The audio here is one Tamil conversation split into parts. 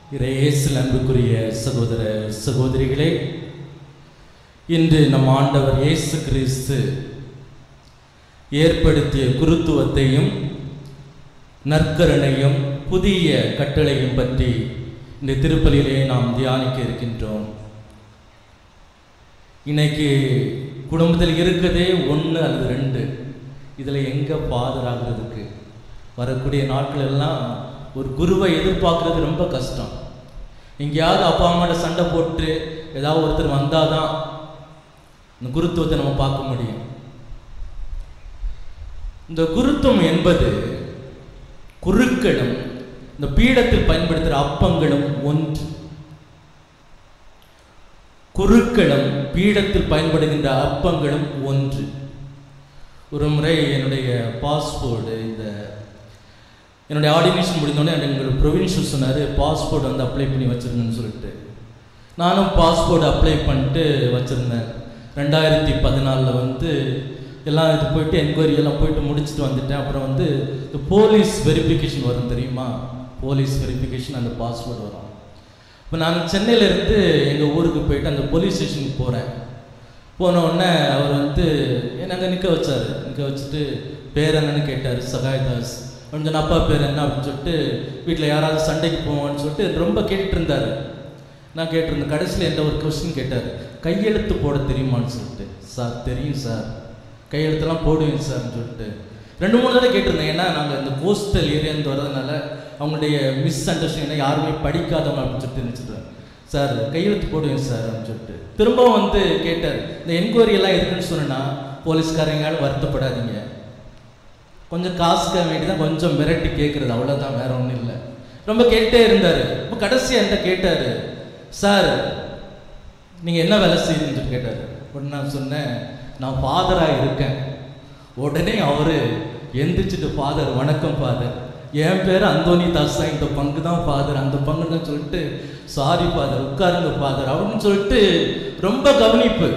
இறையேசில் அன்புக்குரிய சகோதர சகோதரிகளே இன்று நம் ஆண்டவர் இயேசு கிறிஸ்து ஏற்படுத்திய குருத்துவத்தையும் நற்கரணையும் புதிய கட்டளையும் பற்றி இந்த திருப்பலியிலே நாம் தியானிக்க இருக்கின்றோம் இன்னைக்கு குடும்பத்தில் இருக்கதே ஒன்று அல்லது ரெண்டு இதில் எங்கே பாதராகிறதுக்கு வரக்கூடிய நாட்கள் எல்லாம் ஒரு குருவை எதிர்பார்க்கறது ரொம்ப கஷ்டம் எங்கேயாவது அப்பா அம்மாட்ட சண்டை போட்டு ஏதாவது ஒருத்தர் வந்தால் தான் இந்த குருத்துவத்தை நம்ம பார்க்க முடியும் இந்த குருத்துவம் என்பது குருக்களும் இந்த பீடத்தில் பயன்படுத்துகிற அப்பங்களும் ஒன்று குருக்களும் பீடத்தில் பயன்படுகின்ற அப்பங்களும் ஒன்று ஒரு முறை என்னுடைய பாஸ்போர்டு இந்த என்னுடைய ஆர்டினேஷன் முடிந்தோடனே எங்களுக்கு ப்ரொவின்ஷியல் சொன்னார் பாஸ்போர்ட் வந்து அப்ளை பண்ணி வச்சுருங்கன்னு சொல்லிட்டு நானும் பாஸ்போர்ட் அப்ளை பண்ணிட்டு வச்சுருந்தேன் ரெண்டாயிரத்தி பதினாலில் வந்து எல்லாம் இது போயிட்டு என்கொயரி எல்லாம் போயிட்டு முடிச்சுட்டு வந்துட்டேன் அப்புறம் வந்து இந்த போலீஸ் வெரிஃபிகேஷன் வரும் தெரியுமா போலீஸ் வெரிஃபிகேஷன் அந்த பாஸ்போர்ட் வரும் இப்போ நான் சென்னையிலேருந்து எங்கள் ஊருக்கு போயிட்டு அந்த போலீஸ் ஸ்டேஷனுக்கு போகிறேன் போன உடனே அவர் வந்து என்னை அங்கே நிற்க வச்சார் நிற்க வச்சுட்டு பேர் என்னன்னு கேட்டார் சகாயதாஸ் கொஞ்சம் அப்பா பேர் என்ன அப்படின்னு சொல்லிட்டு வீட்டில் யாராவது சண்டைக்கு போவான்னு சொல்லிட்டு ரொம்ப கேட்டுட்டு இருந்தார் நான் கேட்டிருந்தேன் கடைசியில் எந்த ஒரு கொஸ்டின் கேட்டார் கையெழுத்து போட தெரியுமான்னு சொல்லிட்டு சார் தெரியும் சார் கையெழுத்தெல்லாம் போடுவேன் சார்னு சொல்லிட்டு ரெண்டு மூணு தடவை கேட்டிருந்தேன் ஏன்னா நாங்கள் இந்த கோஸ்டல் ஏரியாந்து வரதுனால அவங்களுடைய மிஸ் அண்டர்ஸ்டாண்டிங் யாருமே படிக்காதவங்க அப்படின்னு சொல்லிட்டு நினச்சிட்டு சார் கையெழுத்து போடுவேன் சார் அப்படின்னு சொல்லிட்டு திரும்பவும் வந்து கேட்டார் இந்த என்கொயரி எல்லாம் இருக்குன்னு சொன்னா போலீஸ்காரங்க வருத்தப்படாதீங்க கொஞ்சம் காசுக்காக வேண்டி தான் கொஞ்சம் மிரட்டி கேட்குறது அவ்வளோதான் வேற ஒன்றும் இல்லை ரொம்ப கேட்டே இருந்தார் இப்போ கடைசி என்கிட்ட கேட்டார் சார் நீங்கள் என்ன வேலை செய்யுதுன்னு சொல்லி கேட்டார் உடனே நான் சொன்னேன் நான் ஃபாதராக இருக்கேன் உடனே அவர் எந்திரிச்சிட்டு ஃபாதர் வணக்கம் ஃபாதர் என் பேர் அந்தோனி தாஸ் தான் இந்த பங்கு தான் ஃபாதர் அந்த பங்கு தான் சொல்லிட்டு சாரி ஃபாதர் உட்காருங்க ஃபாதர் அப்படின்னு சொல்லிட்டு ரொம்ப கவனிப்பு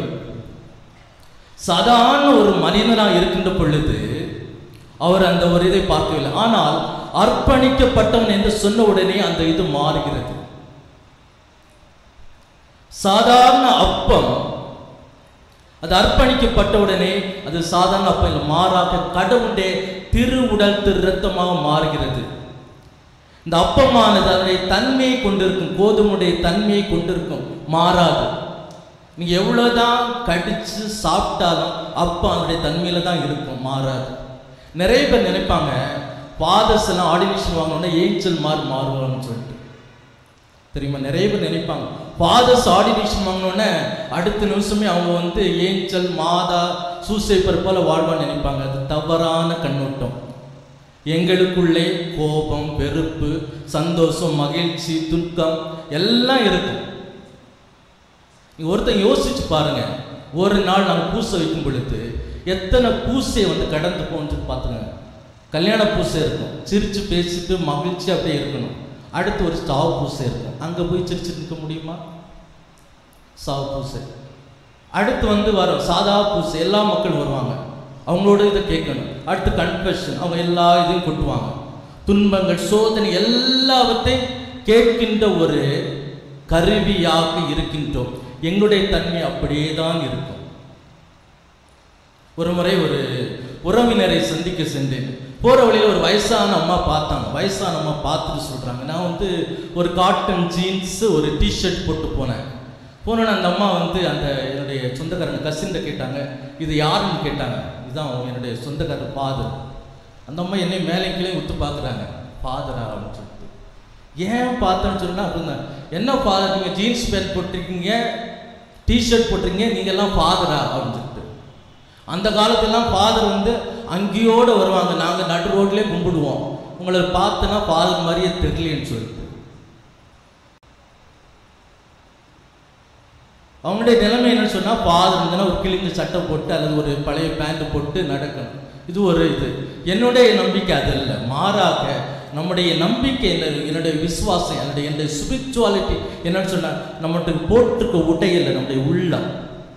சாதாரண ஒரு மனிதனாக இருக்கின்ற பொழுது அவர் அந்த ஒரு இதை பார்க்கவில்லை ஆனால் அர்ப்பணிக்கப்பட்டவன் என்று சொன்ன உடனே அந்த இது மாறுகிறது சாதாரண அப்பம் அது அர்ப்பணிக்கப்பட்ட உடனே அது சாதாரண அப்பம் இல்லை மாறாக கடவுளுடைய திருவுடல் திரு ரத்தமாக மாறுகிறது இந்த அப்பமானது அதனுடைய தன்மையை கொண்டிருக்கும் கோதுமுடைய தன்மையை கொண்டிருக்கும் மாறாது நீங்க எவ்வளவுதான் கடிச்சு சாப்பிட்டாலும் அப்பம் அதனுடைய தன்மையில தான் இருக்கும் மாறாது நிறைய பேர் நினைப்பாங்க ஃபாதர்ஸ் எல்லாம் ஆர்டினேஷன் வாங்கணும்னா ஏஞ்சல் மாறு மாறுவாங்கன்னு சொல்லிட்டு தெரியுமா நிறைய பேர் நினைப்பாங்க ஃபாதர்ஸ் ஆர்டினேஷன் வாங்கினோடனே அடுத்த நிமிஷமே அவங்க வந்து ஏஞ்சல் மாதா சூசைப்பர் போல வாழ்வான்னு நினைப்பாங்க அது தவறான கண்ணோட்டம் எங்களுக்குள்ளே கோபம் வெறுப்பு சந்தோஷம் மகிழ்ச்சி துக்கம் எல்லாம் இருக்கும் நீங்க ஒருத்தன் யோசிச்சு பாருங்க ஒரு நாள் நாங்கள் பூசை வைக்கும் பொழுது எத்தனை பூசையை வந்து கடந்து போன்னு பார்த்துங்க கல்யாண பூசை இருக்கும் சிரிச்சு பேசிட்டு மகிழ்ச்சி அப்படியே இருக்கணும் அடுத்து ஒரு சாவு பூசை இருக்கும் அங்கே போய் சிரிச்சுட்டு நிற்க முடியுமா சாவு பூசை அடுத்து வந்து வரும் சாதா பூசை எல்லா மக்களும் வருவாங்க அவங்களோட இதை கேட்கணும் அடுத்து கன்ஃபெஷன் அவங்க எல்லா இதையும் கொட்டுவாங்க துன்பங்கள் சோதனை எல்லாவற்றையும் கேட்கின்ற ஒரு கருவியாக இருக்கின்றோம் எங்களுடைய தன்மை அப்படியே தான் இருக்கும் ஒரு முறை ஒரு உறவினரை சந்திக்க சென்றேன் போகிற வழியில் ஒரு வயசான அம்மா பார்த்தாங்க வயசான அம்மா பார்த்துட்டு சொல்கிறாங்க நான் வந்து ஒரு காட்டன் ஜீன்ஸு ஒரு டிஷர்ட் போட்டு போனேன் போனோன்னு அந்த அம்மா வந்து அந்த என்னுடைய சொந்தக்காரங்க கசின்ட்ட கேட்டாங்க இது யாருன்னு கேட்டாங்க இதுதான் என்னுடைய சொந்தக்காரர் ஃபாதர் அந்த அம்மா என்னை மேலே கீழே விட்டு பார்க்குறாங்க ஃபாதரா அப்படின்னு சொல்லிட்டு ஏன் பார்த்தேன்னு சொன்னா அப்படின்னா என்ன ஃபாதர் நீங்கள் ஜீன்ஸ் பேண்ட் போட்டிருக்கீங்க டிஷர்ட் போட்டிருக்கீங்க நீங்கள் எல்லாம் ஃபாதரா அப்படின்னு சொல்லிட்டு அந்த காலத்துலலாம் ஃபாதர் வந்து அங்கேயோடு வருவாங்க நாங்கள் நடு ரோட்லேயே கும்பிடுவோம் உங்களை பார்த்தனா ஃபாதர் மாதிரியே தெரியலேன்னு சொல்லிட்டு அவங்களுடைய நிலைமை என்னன்னு சொன்னால் ஃபாதர் இருந்தனா ஒரு கிழிஞ்ச சட்டை போட்டு அல்லது ஒரு பழைய பேண்ட் போட்டு நடக்கணும் இது ஒரு இது என்னுடைய நம்பிக்கை அது இல்லை மாறாக நம்முடைய நம்பிக்கை என்ன என்னுடைய விசுவாசம் என்னுடைய என்னுடைய ஸ்பிரிச்சுவாலிட்டி என்னன்னு சொன்னால் நம்மகிட்ட போட்டிருக்க உடை இல்லை நம்முடைய உள்ளம்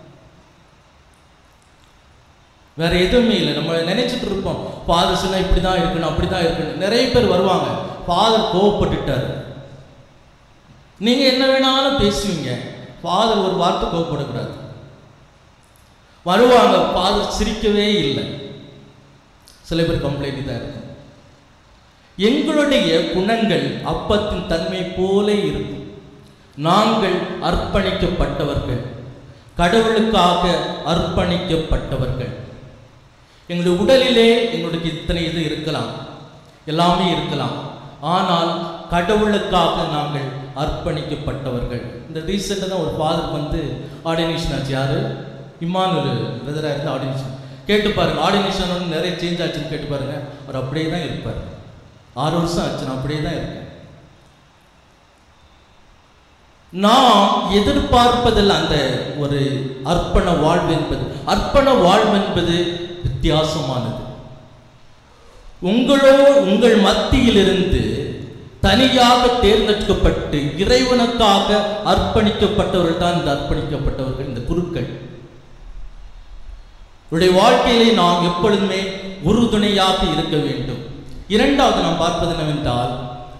வேற எதுவுமே இல்லை நம்ம நினைச்சிட்டு இருப்போம் ஃபாதர் சொன்னா இப்படி தான் இருக்கணும் அப்படி தான் இருக்கணும் நிறைய பேர் வருவாங்க ஃபாதர் கோவப்பட்டுட்டாரு நீங்க என்ன வேணாலும் பேசுவீங்க ஃபாதர் ஒரு வார்த்தை கோவப்படக்கூடாது வருவாங்க ஃபாதர் சிரிக்கவே இல்லை சில பேர் கம்ப்ளைண்ட் தான் இருக்கும் எங்களுடைய குணங்கள் அப்பத்தின் தன்மை போல இருக்கும் நாங்கள் அர்ப்பணிக்கப்பட்டவர்கள் கடவுளுக்காக அர்ப்பணிக்கப்பட்டவர்கள் எங்களுடைய உடலிலே எங்களுக்கு இத்தனை இது இருக்கலாம் எல்லாமே இருக்கலாம் ஆனால் கடவுளுக்காக நாங்கள் அர்ப்பணிக்கப்பட்டவர்கள் இந்த ரீசெண்டாக தான் ஒரு ஃபாதர் வந்து ஆர்டினேஷன் ஆச்சு யாரு இம்மானுவல் பிரதராக இருந்து ஆர்டினேஷன் கேட்டு பாருங்க ஆர்டினேஷன் வந்து நிறைய சேஞ்ச் ஆச்சுன்னு கேட்டு பாருங்க அவர் அப்படியே தான் இருப்பார் ஆறு வருஷம் ஆச்சு நான் அப்படியே தான் இருக்கேன் நாம் எதிர்பார்ப்பதில் அந்த ஒரு அர்ப்பண வாழ்வு என்பது அர்ப்பண வாழ்வு என்பது வித்தியாசமானது உங்களோ உங்கள் மத்தியிலிருந்து தனியாக தேர்ந்தெடுக்கப்பட்டு இறைவனுக்காக அர்ப்பணிக்கப்பட்டவர்கள் தான் இந்த அர்ப்பணிக்கப்பட்டவர்கள் இந்த குருக்கள் உடைய வாழ்க்கையிலே நாம் எப்பொழுதுமே உறுதுணையாக இருக்க வேண்டும் இரண்டாவது நாம் பார்ப்பது என்னவென்றால்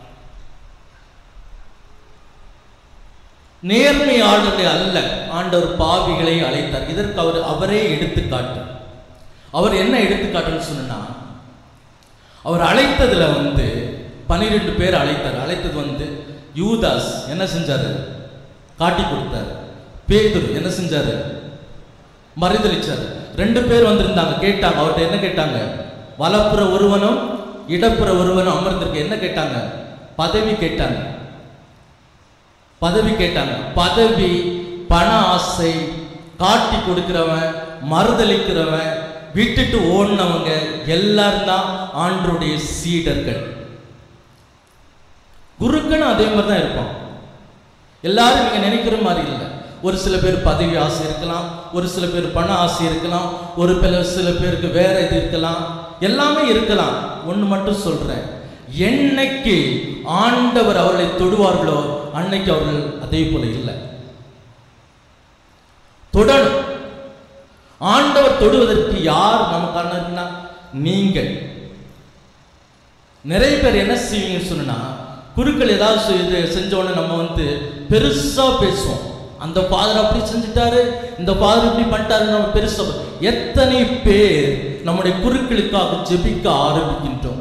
நேர்மையாளர்களை அல்ல ஆண்டவர் பாவிகளை அழைத்தார் இதற்கு அவர் அவரே எடுத்துக்காட்டு அவர் என்ன எடுத்துக்காட்டுன்னு சொன்னா அவர் அழைத்ததுல வந்து பன்னிரெண்டு பேர் அழைத்தார் அழைத்தது வந்து யூதாஸ் என்ன செஞ்சாரு காட்டி கொடுத்தாரு பேதுரு என்ன செஞ்சாரு மறைந்தளிச்சார் ரெண்டு பேர் வந்திருந்தாங்க கேட்டாங்க அவர்கிட்ட என்ன கேட்டாங்க வலப்புற ஒருவனும் இடப்புற ஒருவனும் அமர்ந்திருக்க என்ன கேட்டாங்க பதவி கேட்டாங்க பதவி கேட்டாங்க பதவி பண ஆசை காட்டி கொடுக்கிறவன் மறுதளிக்கிறவன் விட்டுட்டு ஓடினவங்க எல்லாரும் தான் ஆண்டருடைய சீடர்கள் குருக்களும் அதே மாதிரி தான் இருப்பான் எல்லாரும் நீங்க நினைக்கிற மாதிரி இல்லை ஒரு சில பேர் பதவி ஆசை இருக்கலாம் ஒரு சில பேர் பண ஆசை இருக்கலாம் ஒரு சில சில பேருக்கு வேற இது இருக்கலாம் எல்லாமே இருக்கலாம் ஒன்று மட்டும் சொல்றேன் என்னைக்கு ஆண்டவர் அவர்களை தொடுவார்களோ அன்னைக்கு அவர்கள் அதே போல இல்லை தொடரும் ஆண்டவர் தொடுவதற்கு யார் நமக்கான இருக்குன்னா நீங்கள் நிறைய பேர் என்ன செய்வீங்கன்னு சொன்னா குருக்கள் ஏதாவது செ- இது செஞ்ச உடனே நம்ம வந்து பெருசா பேசுவோம் அந்த ஃபாதர் அப்படி செஞ்சுட்டாரு இந்த ஃபாதர் இப்படி பண்ணிட்டாரு நம்ம பெருசா பே- எத்தனை பேர் நம்முடைய குருக்களுக்காக ஜெபிக்க ஆரம்பிக்கின்றோம்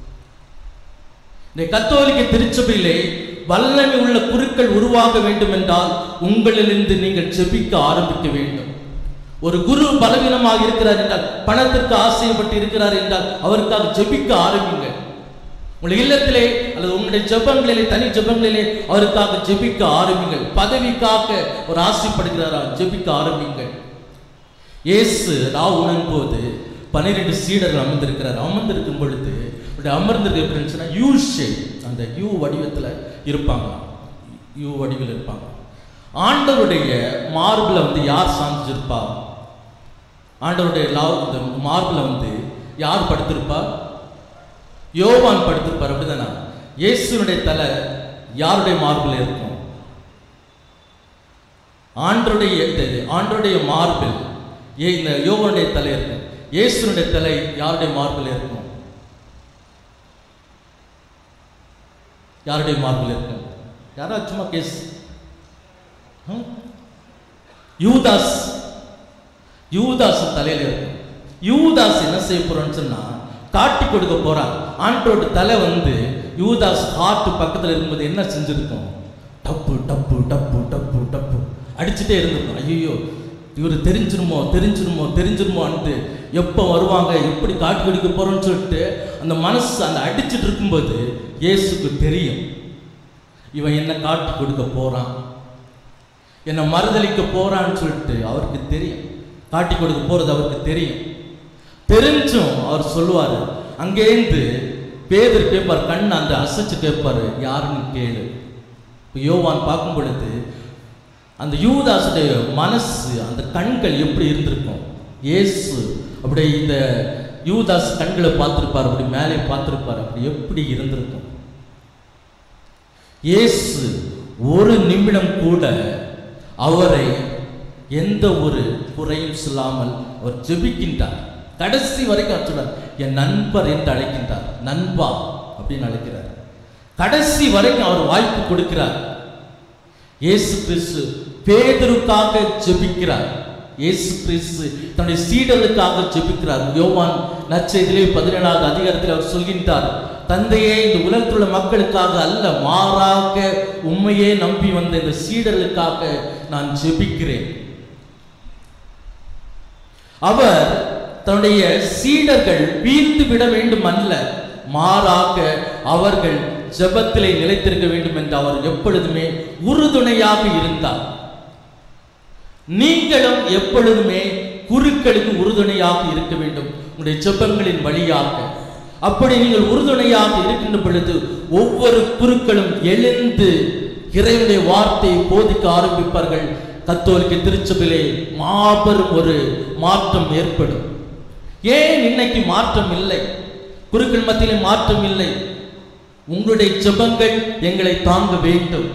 இந்த கத்தோலிக்க திருச்சபையிலே வல்லமை உள்ள குருக்கள் உருவாக வேண்டும் என்றால் உங்களிலிருந்து நீங்கள் ஜெபிக்க ஆரம்பிக்க வேண்டும் ஒரு குரு பலவீனமாக இருக்கிறார் என்றால் பணத்திற்கு ஆசைப்பட்டு இருக்கிறார் என்றால் அவருக்காக ஜெபிக்க ஆரம்பிங்க உங்கள் இல்லத்திலே அல்லது உங்களுடைய ஜெபங்களிலே தனி ஜெபங்களிலே அவருக்காக ஜெபிக்க ஆரம்பிங்கள் பதவிக்காக ஒரு ஆசைப்படுகிறாரா ஜெபிக்க ஆரம்பிங்கள் இயேசு ராவ் உணரும் போது பன்னிரெண்டு சீடர்கள் அமர்ந்திருக்கிறார் அமர்ந்திருக்கும் பொழுது அப்படி அமர்ந்திருக்க எப்படின்னு சொன்னா யூ ஷேப் அந்த யூ வடிவத்துல இருப்பாங்க யூ வடிவில் இருப்பாங்க ஆண்டவருடைய மார்பில் வந்து யார் சாஞ்சிருப்பா ஆண்டவருடைய லாவ் இந்த மார்பில் வந்து யார் படுத்திருப்பா யோவான் படுத்திருப்பார் அப்படிதானா இயேசுனுடைய தலை யாருடைய மார்பில் இருக்கும் ஆண்டருடைய இது ஆண்டருடைய மார்பில் ஏ இந்த யோகனுடைய தலை இருக்கும் இயேசுனுடைய தலை யாருடைய மார்பில் இருக்கும் யாருடைய மார்பில் இருக்கும் யாராவது சும்மா கேஸ் ஹம்? யூதாஸ் யூதாஸ் தலையில இருக்கும் யூதாஸ் என்ன செய்ய போறான்னு சொன்னா காட்டி கொடுக்க போறான் ஆண்டோட தலை வந்து யூதாஸ் ஹார்ட் பக்கத்துல இருக்கும்போது என்ன செஞ்சிருக்கும் டப்பு டப்பு டப்பு டப்பு டப்பு அடிச்சுட்டே இருந்திருக்கும் ஐயோ இவர் தெரிஞ்சிருமோ தெரிஞ்சிருமோ தெரிஞ்சிருமோன்ட்டு எப்போ வருவாங்க எப்படி காட்டி கொடுக்க போறோம்னு சொல்லிட்டு அந்த மனசு அந்த அடிச்சிட்டு இருக்கும்போது இயேசுக்கு தெரியும் இவன் என்ன காட்டி கொடுக்க போறான் என்னை மறுதளிக்க போறான்னு சொல்லிட்டு அவருக்கு தெரியும் காட்டி கொடுக்க போறது அவருக்கு தெரியும் தெரிஞ்சும் அவர் சொல்லுவாரு அங்கேருந்து பேதர் கேட்பார் கண் அந்த அசைச்சு கேட்பாரு யாருன்னு கேளு இப்போ யோவான் பார்க்கும் பொழுது அந்த யூதாசுடைய மனசு அந்த கண்கள் எப்படி இருந்திருக்கும் இயேசு அப்படியே இந்த யூதாஸ் கண்களை பார்த்திருப்பார் அப்படி மேலே பார்த்திருப்பார் அப்படி எப்படி இருந்திருக்கும் இயேசு ஒரு நிமிடம் கூட அவரை எந்த ஒரு குறையும் சொல்லாமல் அவர் ஜெபிக்கின்றார் கடைசி வரைக்கும் அவர் சொல்றார் என் நண்பர் என்று அழைக்கின்றார் நண்பா அப்படின்னு அழைக்கிறார் கடைசி வரைக்கும் அவர் வாய்ப்பு கொடுக்கிறார் இயேசு கிறிஸ்து பேதருக்காக ஜெபிக்கிறார் இயேசு கிறிஸ்து தன்னுடைய சீடர்களுக்காக ஜெபிக்கிறார் யோவான் நற்செய்தியிலே பதினேழாவது அதிகாரத்தில் அவர் சொல்கின்றார் தந்தையே இந்த உலகத்தில் உள்ள மக்களுக்காக அல்ல மாறாக உண்மையே நம்பி வந்த இந்த சீடர்களுக்காக நான் ஜெபிக்கிறேன் அவர் தன்னுடைய சீடர்கள் வீழ்ந்து விட வேண்டும் அல்ல மாறாக அவர்கள் ஜெபத்திலே நிலைத்திருக்க வேண்டும் என்று அவர் எப்பொழுதுமே உறுதுணையாக இருந்தார் நீங்களும் எப்பொழுதுமே குருக்களுக்கு உறுதுணையாக இருக்க வேண்டும் உங்களுடைய ஜெபங்களின் வழியாக அப்படி நீங்கள் உறுதுணையாக இருக்கின்ற பொழுது ஒவ்வொரு குருக்களும் எழுந்து இறைவனுடைய வார்த்தையை போதிக்க ஆரம்பிப்பார்கள் கத்தோலிக்க திருச்சபையிலே மாபெரும் ஒரு மாற்றம் ஏற்படும் ஏன் இன்னைக்கு மாற்றம் இல்லை குருக்கள் மத்தியிலே மாற்றம் இல்லை உங்களுடைய ஜெபங்கள் எங்களை தாங்க வேண்டும்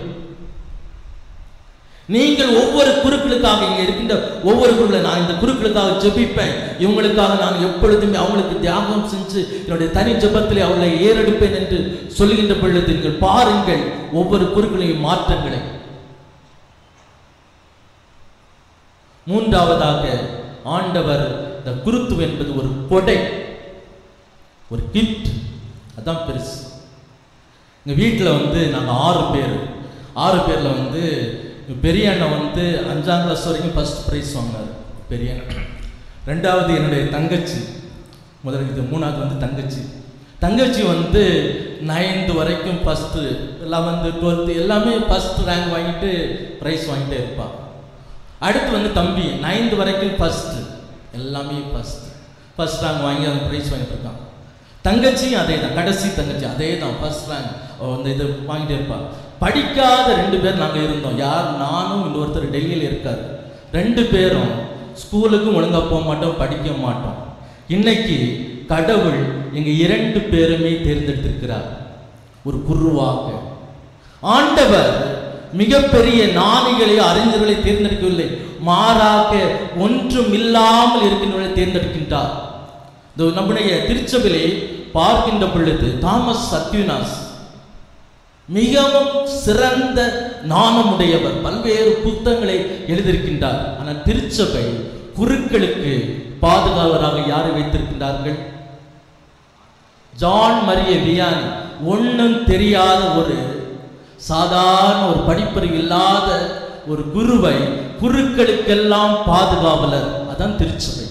நீங்கள் ஒவ்வொரு குருக்களுக்காக இங்க இருக்கின்ற ஒவ்வொரு குருக்களை நான் இந்த குருக்களுக்காக ஜெபிப்பேன் இவங்களுக்காக நான் எப்பொழுதுமே அவங்களுக்கு தியாகம் செஞ்சு என்னுடைய தனி ஜெபத்திலே அவர்களை ஏறெடுப்பேன் என்று சொல்லுகின்ற பொழுது நீங்கள் பாருங்கள் ஒவ்வொரு குருக்களையும் மாற்றங்களை மூன்றாவதாக ஆண்டவர் இந்த குருத்துவம் என்பது ஒரு கொடை ஒரு கிஃப்ட் அதான் பெருசு எங்கள் வீட்டில் வந்து நாங்கள் ஆறு பேர் ஆறு பேரில் வந்து பெரிய அண்ணன் வந்து அஞ்சாம் கிளாஸ் வரைக்கும் ஃபர்ஸ்ட் ப்ரைஸ் வாங்கினார் பெரிய அண்ணன் ரெண்டாவது என்னுடைய தங்கச்சி முதல் இது மூணாவது வந்து தங்கச்சி தங்கச்சி வந்து நைன்த்து வரைக்கும் ஃபஸ்ட்டு லெவன்த்து டுவெல்த்து எல்லாமே ஃபஸ்ட் ரேங்க் வாங்கிட்டு ப்ரைஸ் வாங்கிட்டே இருப்பாள் அடுத்து வந்து தம்பி நைன்த் வரைக்கும் ஃபஸ்ட்டு எல்லாமே ஃபஸ்ட் ஃபஸ்ட் ரேங்க் வாங்கி அந்த ப்ரைஸ் வாங்கிட்டு இருக்கான் தங்கச்சியும் அதே தான் கடைசி தங்கச்சி அதே தான் ஃபர்ஸ்ட் ரேங்க் அந்த இது வாங்கிட்டே இருப்பாள் படிக்காத ரெண்டு பேர் நாங்கள் இருந்தோம் யார் நானும் இன்னொருத்தர் டெல்லியில் இருக்கார் ரெண்டு பேரும் ஸ்கூலுக்கும் ஒழுங்காக போக மாட்டோம் படிக்க மாட்டோம் இன்னைக்கு கடவுள் எங்கள் இரண்டு பேருமே தேர்ந்தெடுத்திருக்கிறார் ஒரு குருவாக ஆண்டவர் மிகப்பெரிய ஞானிகளை அறிஞர்களை தேர்ந்தெடுக்கவில்லை மாறாக ஒன்றும் இல்லாமல் இருக்கின்றவர்களை தேர்ந்தெடுக்கின்றார் இந்த நம்முடைய திருச்சபையிலே பார்க்கின்ற பொழுது தாமஸ் சத்யுனாஸ் மிகவும் சிறந்த ஞானமுடையவர் பல்வேறு புத்தகங்களை எழுதியிருக்கின்றார் ஆனால் திருச்சபை குருக்களுக்கு பாதுகாவலராக யாரை வைத்திருக்கின்றார்கள் ஜான் மரிய வியான் ஒன்றும் தெரியாத ஒரு சாதாரண ஒரு படிப்பறிவு இல்லாத ஒரு குருவை குருக்களுக்கெல்லாம் பாதுகாவலர் அதான் திருச்சபை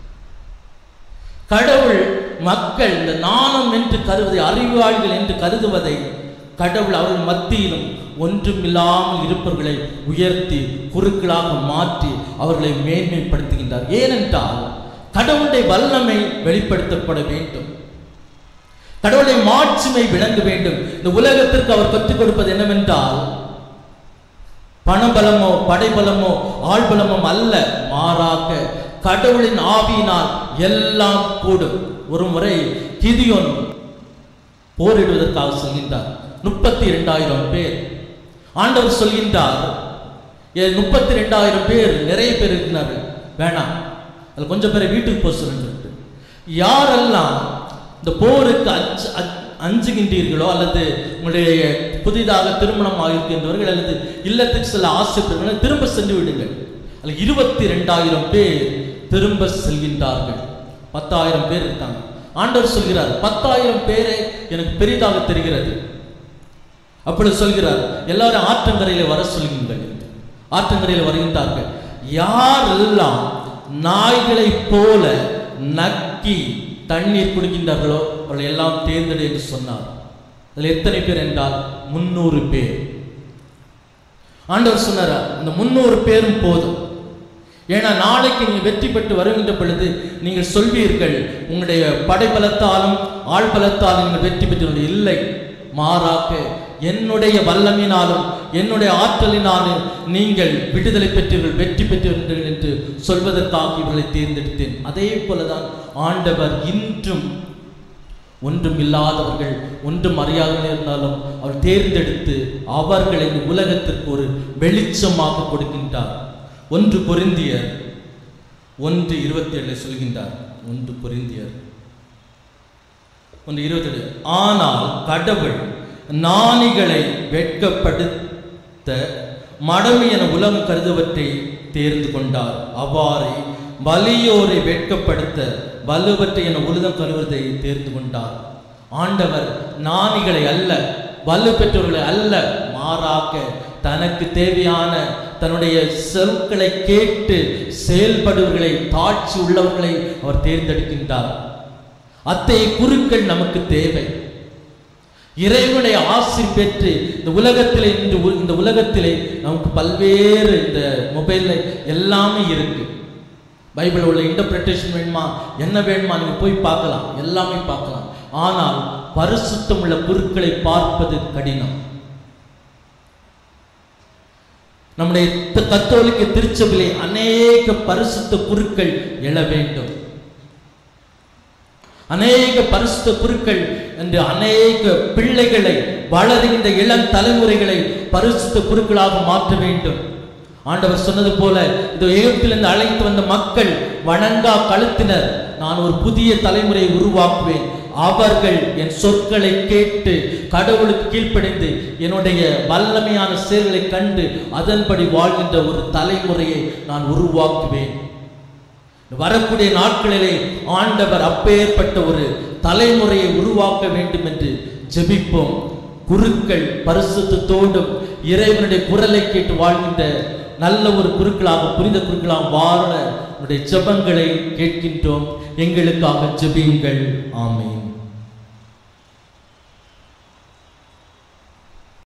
கடவுள் மக்கள் இந்த நாணம் என்று கருவதை அறிவாளிகள் என்று கருதுவதை கடவுள் அவர்கள் மத்தியிலும் ஒன்றுமில்லாமல் இருப்பவர்களை உயர்த்தி குருக்களாக மாற்றி அவர்களை மேன்மைப்படுத்துகின்றார் ஏனென்றால் கடவுளுடைய வல்லமை வெளிப்படுத்தப்பட வேண்டும் கடவுளுடைய மாட்சிமை விளங்க வேண்டும் இந்த உலகத்திற்கு அவர் கற்றுக் கொடுப்பது என்னவென்றால் பணபலமோ படைபலமோ ஆள்பலமோ அல்ல மாறாக கடவுளின் ஆவியினால் எல்லாம் கூடும் ஒரு முறை கிதியோன் போரிடுவதற்காக சொல்கின்றார் முப்பத்தி இரண்டாயிரம் பேர் ஆண்டவர் சொல்கின்றார் முப்பத்தி ரெண்டாயிரம் பேர் நிறைய பேர் இருக்கிறார்கள் வேணாம் அதில் கொஞ்சம் பேரை வீட்டுக்கு போக சொல்லிட்டு யாரெல்லாம் இந்த போருக்கு அஞ்சு அஞ்சுகின்றீர்களோ அல்லது உங்களுடைய புதிதாக திருமணம் ஆகியிருக்கின்றவர்கள் அல்லது இல்லத்துக்கு செல்ல ஆசைப்படுறவர்கள் திரும்ப சென்று விடுங்கள் அதில் இருபத்தி ரெண்டாயிரம் பேர் திரும்ப செல்கின்றார்கள் பத்தாயிரம் பேர் இருக்காங்க ஆண்டவர் சொல்கிறார் பத்தாயிரம் பேரை எனக்கு பெரிதாக தெரிகிறது அப்படி சொல்கிறார் எல்லாரும் ஆற்றங்கரையில வர சொல்லுங்கள் ஆற்றங்கரையில் வருகின்றார்கள் யாரெல்லாம் நாய்களைப் போல நக்கி தண்ணீர் குடிக்கின்றார்களோ அவர்கள் எல்லாம் தேர்ந்தெடு என்று சொன்னார் அதில் எத்தனை பேர் என்றால் முன்னூறு பேர் ஆண்டவர் சொன்னார் அந்த முன்னூறு பேரும் போதும் ஏன்னா நாளைக்கு நீங்கள் வெற்றி பெற்று வருகின்ற பொழுது நீங்கள் சொல்வீர்கள் உங்களுடைய படைபலத்தாலும் ஆள் பலத்தாலும் நீங்கள் வெற்றி பெற்று இல்லை மாறாக என்னுடைய வல்லமினாலும் என்னுடைய ஆற்றலினாலும் நீங்கள் விடுதலை பெற்றீர்கள் வெற்றி பெற்றீர்கள் என்று சொல்வதற்காக இவர்களை தேர்ந்தெடுத்தேன் அதே போலதான் ஆண்டவர் இன்றும் ஒன்றும் இல்லாதவர்கள் ஒன்றும் அறியாதவர்கள் இருந்தாலும் அவர் தேர்ந்தெடுத்து அவர்களை இந்த உலகத்திற்கு ஒரு வெளிச்சமாக கொடுக்கின்றார் ஒன்று பொருந்தியர் ஒன்று இருபத்தி ஏழு சொல்கின்றார் ஒன்று பொருந்தியர் ஒன்று இருபத்தேழு ஆனால் கடவுள் ஞானிகளை வெட்கப்படுத்த மடமை என உலகம் கருதுவற்றை தேர்ந்து கொண்டார் அவ்வாறே வலியோரை வெட்கப்படுத்த வலுவற்றை என உலகம் கருவதை தேர்ந்து கொண்டார் ஆண்டவர் ஞானிகளை அல்ல வலு பெற்றவர்களை அல்ல மாறாக தனக்கு தேவையான தன்னுடைய சொற்களை கேட்டு செயல்படுவர்களை தாட்சி உள்ளவர்களை அவர் தேர்ந்தெடுக்கின்றார் அத்தகைய குருக்கள் நமக்கு தேவை இறைவனை ஆசி பெற்று இந்த உலகத்திலே இன்று உ- இந்த உலகத்திலே நமக்கு பல்வேறு இந்த மொபைல்ல எல்லாமே இருக்கு பைபிள் உள்ள இன்டர்பிரேஷன் வேணுமா என்ன வேணுமா நீங்க போய் பார்க்கலாம் எல்லாமே பார்க்கலாம் ஆனால் பரிசுத்தம் உள்ள குருக்களை பார்ப்பது கடினம் நம்முடைய த- கத்தோலிக்க திருச்சபையிலே அநேக பரிசுத்த குருக்கள் எழ வேண்டும் அநேக பரிசுத்த குருக்கள் என்று அநேக பிள்ளைகளை வளருகின்ற இளம் தலைமுறைகளை பரிசுத்த குருக்களாக மாற்ற வேண்டும் ஆண்டவர் சொன்னது போல இது எகிப்திலிருந்து அழைத்து வந்த மக்கள் வணங்கா கழுத்தினர் நான் ஒரு புதிய தலைமுறையை உருவாக்குவேன் அவர்கள் என் சொற்களை கேட்டு கடவுளுக்கு கீழ்ப்படிந்து என்னுடைய வல்லமையான செயல்களை கண்டு அதன்படி வாழ்கின்ற ஒரு தலைமுறையை நான் உருவாக்குவேன் வரக்கூடிய நாட்களிலே ஆண்டவர் அப்பேற்பட்ட ஒரு தலைமுறையை உருவாக்க வேண்டும் என்று ஜெபிப்போம் குருக்கள் பரிசுத்தத்தோடும் இறைவனுடைய குரலை கேட்டு வாழ்கின்ற நல்ல ஒரு குருக்களாக புரிந்த குருக்களாக வாழ உடைய ஜெபங்களை கேட்கின்றோம் எங்களுக்காக ஜெபியுங்கள் ஆமென்